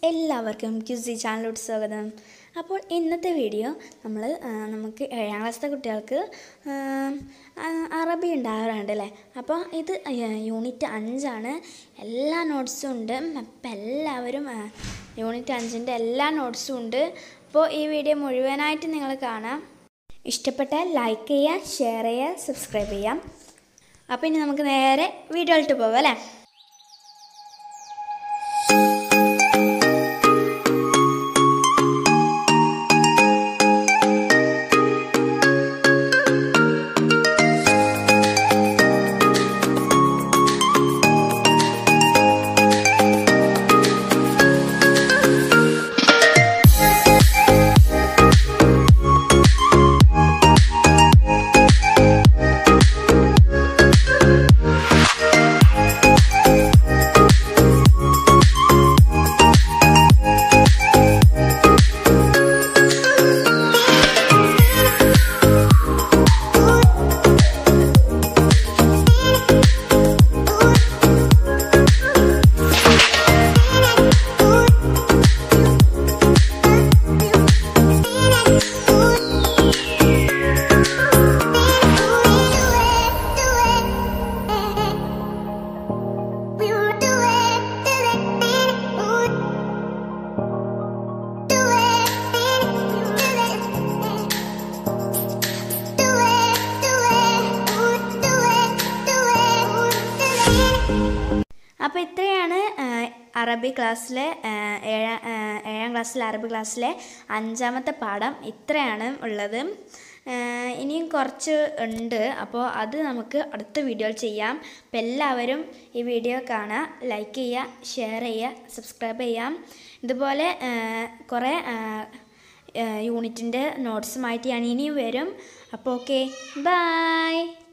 എല്ലാവർക്കും ക്യുസി ചാനലിലോട്ട് സ്വാഗതം അപ്പോൾ ഇന്നത്തെ വീഡിയോ നമ്മൾ നമുക്ക് ഏഴാം ക്ലാസ്സിലെ കുട്ടികൾക്ക് ആ, ആ, അറബി ഉണ്ടാകാറുണ്ട് അല്ലേ അപ്പോൾ ഇത് യൂണിറ്റ് അഞ്ചാണ് എല്ലാ നോട്ട്സും ഉണ്ട് അപ്പം എല്ലാവരും ആ, യൂണിറ്റ് അഞ്ചിൻ്റെ എല്ലാ നോട്ട്സും ഉണ്ട് അപ്പോൾ ഈ വീഡിയോ മുഴുവനായിട്ട് നിങ്ങൾ കാണാം ഇഷ്ടപ്പെട്ടാൽ ലൈക്ക് ചെയ്യുക ഷെയർ ചെയ്യുക സബ്സ്ക്രൈബ് ചെയ്യാം അപ്പോൾ ഇനി നമുക്ക് നേരെ വീഡിയോയിലോട്ട് പോകാം അല്ലേ അപ്പോൾ ഇത്രയാണ് ആ, അറബി ക്ലാസ്സിലെ ആ, ഏഴാം ആ, ഏഴാം ക്ലാസ്സിലെ അറബി ക്ലാസ്സിലെ അഞ്ചാമത്തെ പാഠം ഇത്രയാണ് ഉള്ളത് ആ, ഇനിയും കുറച്ച് ഉണ്ട് അപ്പോൾ അത് നമുക്ക് അടുത്ത വീഡിയോയിൽ ചെയ്യാം അപ്പോൾ എല്ലാവരും ഈ വീഡിയോ കാണുക ലൈക്ക് ചെയ്യുക ഷെയർ ചെയ്യുക സബ്സ്ക്രൈബ് ചെയ്യാം ഇതുപോലെ ആ, കുറേ യൂണിറ്റിൻ്റെ നോട്ട്സുമായിട്ട് ഞാൻ ഇനിയും വരും അപ്പോൾ ഓക്കെ ബായ്